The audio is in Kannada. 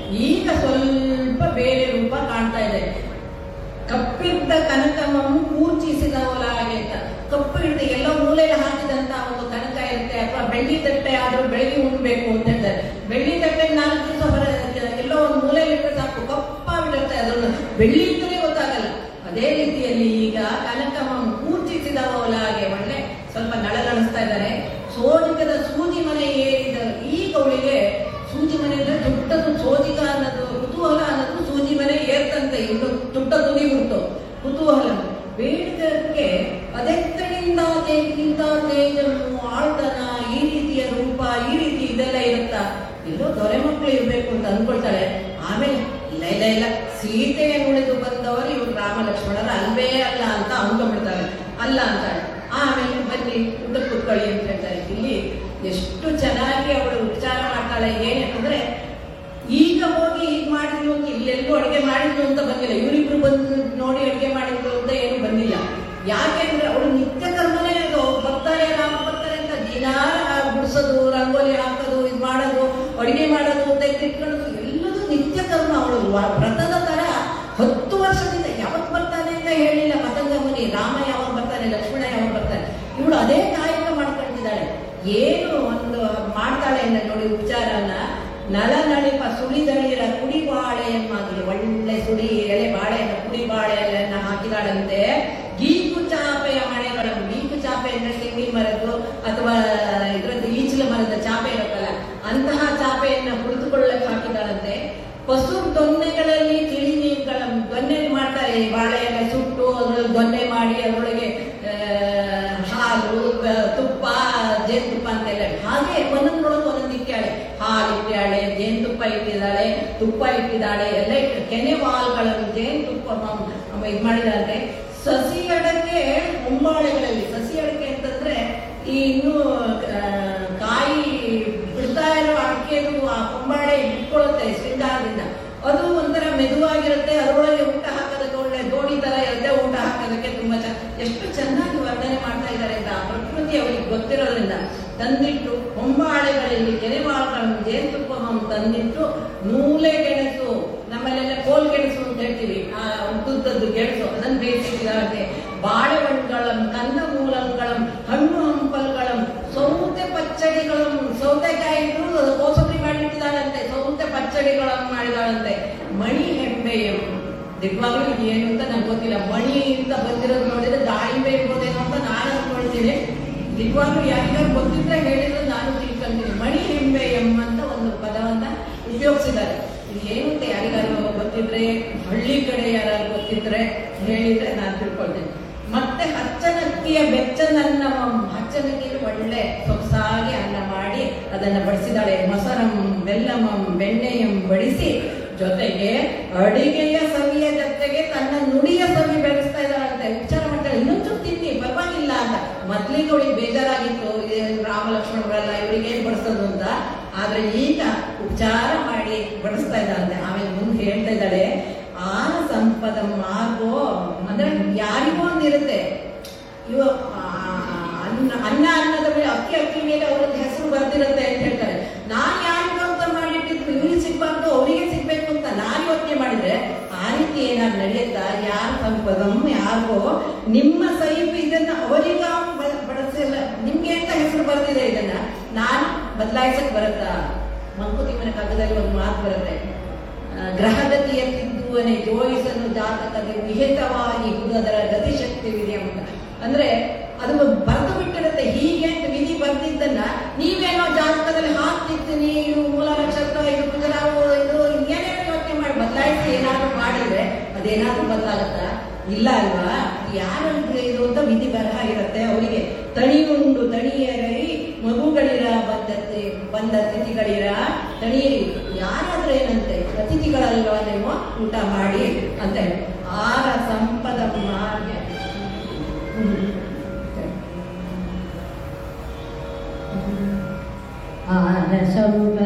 ಈಗ ಸ್ವಲ್ಪ ಬೇರೆ ರೂಪ ಕಾಣ್ತಾ ಇದೆ ಕಪ್ಪಿದ್ದ ಕನಕಮಂ ಕೂರ್ಚಿಸಿದವಲಾಗೆ ಅಂತ ಕಪ್ಪು ಹಿಡಿದು ಎಲ್ಲೋ ಮೂಲೆಯಲ್ಲಿ ಹಾಕಿದಂತ ಒಂದು ಕನಕ ಇರುತ್ತೆ ಅಥವಾ ಬೆಳ್ಳಿ ತಟ್ಟೆ ಆದ್ರೂ ಬೆಳಗ್ಗೆ ಉಣ್ಬೇಕು ಅಂತ ಹೇಳ್ತಾರೆ ಬೆಳ್ಳಿ ತಟ್ಟೆ ನಾಲ್ಕು ದಿವಸ ಹೊರ ಎಲ್ಲೋ ಒಂದು ಮೂಲೆಯಲ್ಲಿ ಇಟ್ಟರೆ ಸಾಕು ಕಪ್ಪಾಗಿರುತ್ತೆ ಅದನ್ನು ಬೆಳ್ಳಿ ಅಂತಲೇ ಗೊತ್ತಾಗಲ್ಲ ಅದೇ ರೀತಿಯಲ್ಲಿ ಈಗ ಕನಕಮಂ ಕೂರ್ಚಿಸಿದವಲಾಗೆ ಒಳ್ಳೆ ಸ್ವಲ್ಪ ನಳನಳಿಸ್ತಾ ಇದ್ದಾರೆ ಸೋಜಿಗದ ಸೂಜಿ ಮನೆ ಏರಿದ ಈಗ ಅವಳಿಗೆ ಸೂಜಿ ಮನೆ ಅಂದ್ರೆ ತುಟ್ಟದು ಸೋಜಿಗ ಅನ್ನೋದು ಕುತೂಹಲ ಅನ್ನೋದು ಸೂಜಿ ಮನೆ ಏರ್ತಂತೆ ಇನ್ನು ತುಟ್ಟ ತುದಿ ಉಂಟು ಕುತೂಹಲ ಬೇಡದಕ್ಕೆ ಅದೆತ್ತನಿಂದ ತೇಜಿಂದ ತೇಜನ್ನು ಆಳ್ತನ ಈ ರೀತಿಯ ರೂಪ ಈ ರೀತಿ ಇದೆಲ್ಲ ಇರುತ್ತಾ ಎಲ್ಲೋ ದೊರೆ ಮಕ್ಕಳು ಇರ್ಬೇಕು ಅಂತ ಅನ್ಕೊಳ್ತಾಳೆ ಆಮೇಲೆ ಇಲ್ಲ ಇಲ್ಲ ಇಲ್ಲ ಸೀತೆಯನ್ನು ಉಳಿದು ಬಂದವರು ಇವ್ರು ರಾಮ ಲಕ್ಷ್ಮಣರ ಅಲ್ವೇ ಅಲ್ಲ ಅಂತ ಅಂದ್ಕೊಂಡ್ಬಿಡ್ತಾಳೆ ಅಲ್ಲ ಅಂತಾಳೆ ಆಮೇಲೆ ಬನ್ನಿ ಊಟ ಕೂತ್ಕೊಳ್ಳಿ ಅಂತ ಹೇಳ್ತಾರೆ ಇಲ್ಲಿ ಎಷ್ಟು ಚೆನ್ನಾಗಿ ಅವಳು ಉಪಚಾರ ಮಾಡ್ತಾಳೆ ಏನ್ ಅಂದ್ರೆ ಈಗ ಹೋಗಿ ಹೀಗ್ ಮಾಡಿದ್ಲು ಅಂತ ಇಲ್ಲೆಲ್ಲೂ ಅಡುಗೆ ಮಾಡಿದ್ಲು ಅಂತ ಬಂದಿಲ್ಲ ಇವರಿಬ್ರು ಬಂದು ನೋಡಿ ಅಡುಗೆ ಮಾಡಿದ್ರು ಅಂತ ಏನು ಬಂದಿಲ್ಲ ಯಾಕೆಂದ್ರೆ ಅವಳು ನಿತ್ಯ ಕರ್ಮನೇ ಅದು ಬರ್ತಾರೆ ರಾಮ ಬರ್ತಾರೆ ಅಂತ ದಿನ ಗುಡಿಸೋದು ರಂಗೋಲಿ ಹಾಕೋದು ಇದು ಮಾಡೋದು ಅಡುಗೆ ಮಾಡೋದು ಅಂತ ಇಟ್ಕೊಳ್ಳೋದು ಎಲ್ಲದೂ ನಿತ್ಯ ಕರ್ಮ ಅವಳು ವ- ವ್ರತದ ತರ ಹತ್ತು ವರ್ಷದಿಂದ ಯಾವತ್ ಬರ್ತಾನೆ ಅಂತ ಹೇಳಿಲ್ಲ ಪತಂಗ ಮುನಿ ರಾಮ ಯಾವಾಗ ಬರ್ತಾನೆ ಲಕ್ಷ್ಮಣ ಯಾವಾಗ ಬರ್ತಾನೆ ಇವಳು ಅದೇ ಕಾಯಕ ಮಾಡ್ಕೊಂಡಿದ್ದಾಳೆ ಏನು ಒಂದು ಮಾಡ್ತಾಳೆ ಅಂದ್ರೆ ನೋಡಿ ಉಪಚಾರನ ನಳ ನಳಿಪ ಸುಳಿದಳಿರ ಕುಡಿ ಬಾಳೆಯನ್ನಾಗಲಿ ಒಳ್ಳೆ ಸುಡಿ ಎಲೆ ಬಾಳೆಯನ್ನ ಕುಡಿ ಬಾಳೆಯನ್ನ ಹಾಕಿದಾಳಂತೆ ಗೀಕು ಚಾಪೆಯ ಮನೆಗಳನ್ನು ಗೀಕು ಚಾಪೆ ಅಂದ್ರೆ ತೆಂಗಿನ ಮರದ್ದು ಅಥವಾ ಇದ್ರದ್ದು ಈಚಲ ಮರದ ಚಾಪೆ ಇರುತ್ತಲ್ಲ ಅಂತಹ ಚಾಪೆಯನ್ನ ಕುಳಿತುಕೊಳ್ಳಕ್ಕೆ ಹಾಕಿದಾಳಂತೆ ಪಶು ದೊನ್ನೆಗಳಲ್ಲಿ ತಿಳಿ ನೀರುಗಳ ದೊನ್ನೆ ಮಾಡ್ತಾರೆ ಈ ಬಾಳೆಯನ್ನ ಸುಟ್ಟು ಅದ್ರಲ್ಲಿ ದೊನ್ನೆ ಮಾಡಿ ಅದರೊಳಗೆ ಆ, ಹಾಲು ಗ- ತುಪ್ಪ ಜೇನುತುಪ್ಪ ಅಂತೆಲ್ಲ ಹಾಗೆ ಒಂದೊಂದೊಳಗೆ ಒಂದೊಂದು ಇಟ್ಟಾಳೆ ಹಾಲು ಇಟ್ಟಾಳೆ ಜೇನುತುಪ್ಪ ಇಟ್ಟಿದ್ದಾಳೆ ತುಪ್ಪ ಇಟ್ಟಿದ್ದಾಳೆ ಎಲ್ಲ ಇಟ್ಟು ಕೆನೆ ವಾಲ್ಗಳನ್ನು ಜೇನುತುಪ್ಪ ಇದು ಮಾಡಿದಾಳೆ ಸಸಿ ಅಡಕೆ ಹೊಂಬಾಳೆಗಳಲ್ಲಿ ಸಸಿ ಅಡಕೆ ಅಂತಂದ್ರೆ ಈ ಇನ್ನು ಆ, ಕಾಯಿ ಬಿಡ್ತಾ ಇರೋ ಅಡಕೆದು ಆ ಹೊಂಬಾಳೆ ಇಟ್ಕೊಳ್ಳುತ್ತೆ ಶೃಂಗಾರದಿಂದ ಅದು ಒಂಥರ ಮೆದುವಾಗಿರುತ್ತೆ ಅದರೊಳಗೆ ಊಟ ಹಾಕೋದಕ್ಕೆ ಒಳ್ಳೆ ದೋಣಿ ತರ ಇರುತ್ತೆ ಊಟ ಹಾಕೋದಕ್ಕೆ ತುಂಬಾ ಚೆನ್ನ ಎಷ್ಟು ಚೆನ್ನಾಗಿ ವರ್ಣನೆ ಮಾಡ್ತಾ ಇದ್ದಾರೆ ಅಂತ ಆ ಪ್ರಕೃತಿ ಅವರಿಗೆ ಗೊತ್ತಿರೋದ್ರಿಂದ ತಂದಿಟ್ಟು ಹೊಂಬಾಳೆಗಳಲ್ಲಿ ಕೆರೆವಾಳಗಳನ್ನು ಜೇನುತುಪ್ಪವನ್ನು ತಂದಿಟ್ಟು ನೂಲೆ ಗೆಣಸು ನಮ್ಮಲ್ಲೆಲ್ಲ ಕೋಲ್ ಗೆಣಸು ಅಂತ ಹೇಳ್ತೀವಿ ಆ ಉದ್ದುದ್ದದ್ದು ಗೆಣಸು ಅದನ್ನು ಬೇಯಿಸಿದ್ದಾರೆ ಬಾಳೆಹಣ್ಣುಗಳಂ ಕಂದ ಮೂಲಂಗಳಂ ಹಣ್ಣು ಹಂಪಲ್ಗಳಂ ಸೌತೆ ಪಚ್ಚಡಿಗಳಂ ಸೌತೆಕಾಯಿ ಇಟ್ಟು ಕೋಸಂಬರಿ ಮಾಡಿಟ್ಟಿದ್ದಾಳಂತೆ ಸೌತೆ ಪಚ್ಚಡಿಗಳನ್ನು ಮಾಡಿದಾಳಂತೆ ಮಣಿ ಹೆಂಬೆಯಂ ನಿಜವಾಗ್ಲೂ ಇದು ಏನು ಅಂತ ನಂಗೆ ಗೊತ್ತಿಲ್ಲ ಮಣಿ ಅಂತ ಬಂದಿರೋದು ನೋಡಿದ್ರೆ ದಾಳಿಂಬೆ ಇರ್ಬೋದೇನೋ ಅಂತ ನಾನು ಅನ್ಕೊಳ್ತೀನಿ ನಿಜವಾಗ್ಲೂ ಯಾರಿಗಾರು ಗೊತ್ತಿದ್ರೆ ಹೇಳಿದ್ರೆ ನಾನು ತಿಳ್ಕೊಂತೀನಿ ಮಣಿ ಹೆಂಬೆ ಎಂ ಅಂತ ಒಂದು ಪದವನ್ನ ಉಪಯೋಗಿಸಿದ್ದಾರೆ ಇದು ಏನು ಅಂತ ಯಾರಿಗಾರು ಗೊತ್ತಿದ್ರೆ ಹಳ್ಳಿ ಕಡೆ ಯಾರು ಗೊತ್ತಿದ್ರೆ ಹೇಳಿದ್ರೆ ನಾನು ತಿಳ್ಕೊಳ್ತೀನಿ ಮತ್ತೆ ಹಚ್ಚನಕ್ಕಿಯ ಬೆಚ್ಚನನ್ನ ಹಚ್ಚನಕ್ಕಿಯಲ್ಲಿ ಒಳ್ಳೆ ಸೊಗಸಾಗಿ ಅನ್ನ ಮಾಡಿ ಅದನ್ನ ಬಡಿಸಿದಾಳೆ ಮೊಸರಂ ಬೆಲ್ಲಮಂ ಬೆಣ್ಣೆಯಂ ಬಡಿಸಿ ಜೊತೆಗೆ ಅಡಿಗೆಯ ಸವಿಯ ಜೊತೆಗೆ ತನ್ನ ನುಡಿಯ ಸವಿ ಬೆಳೆಸ್ತಾ ಇದ್ದಾಳಂತೆ ಉಚ್ಚಾರ ಮಾಡ್ತಾಳೆ ಇನ್ನೊಂಚೂರು ತಿನ್ನಿ ಪರವಾಗಿಲ್ಲ ಅಂತ ಮೊದ್ಲಿಗೆ ಅವಳಿಗೆ ಬೇಜಾರಾಗಿತ್ತು ಇದೇನ್ ರಾಮ ಲಕ್ಷ್ಮಣರೆಲ್ಲ ಇವರಿಗೆ ಏನ್ ಬಡಿಸೋದು ಅಂತ ಆದ್ರೆ ಈಗ ಉಪಚಾರ ಮಾಡಿ ಬಡಿಸ್ತಾ ಇದ್ದಾಳಂತೆ ಆಮೇಲೆ ಮುಂದೆ ಹೇಳ್ತಾ ಇದ್ದಾಳೆ ಆನ ಸಂಪದ ಮಾರ್ಗೋ ಅಂದ್ರೆ ಯಾರಿಗೋ ಒಂದು ಇರುತ್ತೆ ಇವ ಆ, ಅನ್ನ ಅನ್ನ ಅನ್ನದ ಮೇಲೆ ಅಕ್ಕಿ ಅಕ್ಕಿ ಮೇಲೆ ಅವ್ರದ್ದು ಹೆಸರು ಬರ್ತಿರುತ್ತೆ ಅಂತ ಹೇಳ್ತಾರೆ ನಾನ್ ಯಾರಿಗೂ ಅಂತ ಮಾಡಿಟ್ಟಿದ್ರು ಇವ್ರಿಗೆ ಸಿಗ್ಬಾರ್ದು ಅವರಿಗೆ ಸಿಗ್ಬೇಕು ಅಂತ ನಾನು ಯೋಚನೆ ಮಾಡಿದ್ರೆ ಆ ರೀತಿ ಏನಾದ್ರು ನಡೆಯುತ್ತಾ ಯಾರ ಸಂಪದಂ ಯಾರಿಗೋ ನಿಮ್ಮ ಸೈಫ್ ಇದನ್ನ ಅವರಿಗ ಬಡಸಿಲ್ಲ ನಿಮ್ಗೆ ಅಂತ ಹೆಸರು ಬರ್ತಿದೆ ಇದನ್ನ ನಾನು ಬದಲಾಯಿಸಕ್ ಬರುತ್ತಾ ಮಂಕುತಿಮ್ಮನ ಕಾಗದಲ್ಲಿ ಒಂದು ಮಾತು ಬರುತ್ತೆ ಆ, ಗ್ರಹಗತಿಯ ತಿದ್ದುವನೆ ಜೋಯಿಸಲು ಜಾತಕದ ವಿಹಿತವಾಗಿ ಅದರ ಗತಿಶಕ್ತಿವಿದೆ ಅಂತ ಅಂದ್ರೆ ಅದು ಬರೆದು ಬಿಟ್ಟಿರುತ್ತೆ ಹೀಗೆ ಅಂತ ವಿಧಿ ಬರ್ದಿದ್ದನ್ನ ನೀವೇನೋ ಜಾತಕದಲ್ಲಿ ಹಾಕ್ತಿರ್ತೀನಿ ಇದು ಮೂಲ ನಕ್ಷತ್ರ ಇದು ಕುಜರಾವು ಇದು ಏನೇನೋ ಯೋಚನೆ ಮಾಡಿ ಬದಲಾಯಿಸಿ ಏನಾದ್ರು ಮಾಡಿದ್ರೆ ಅದೇನಾದ್ರೂ ಬದಲಾಗತ್ತಾ ಇಲ್ಲ ಅಲ್ವಾ ಯಾರಂದ್ರೆ ಇದು ಅಂತ ವಿಧಿ ಬರಹ ಇರುತ್ತೆ ಅವರಿಗೆ ತಣಿಯುಂಡು ತಣಿಯರೈ ಮಗುಗಳಿರ ಬಂದತ್ತೆ ಬಂದ ಅತಿಥಿಗಳಿರ ತಣಿಯಿರಿ ಯಾರಾದ್ರೂ ಏನಂತೆ ಅತಿಥಿಗಳಲ್ವಾ ನೀವು ಊಟ ಮಾಡಿ ಅಂತ ಹೇಳಿ ಆರ ಸಂಪದ ಮಾರ್ಗ ಆನ ಸಂಪದ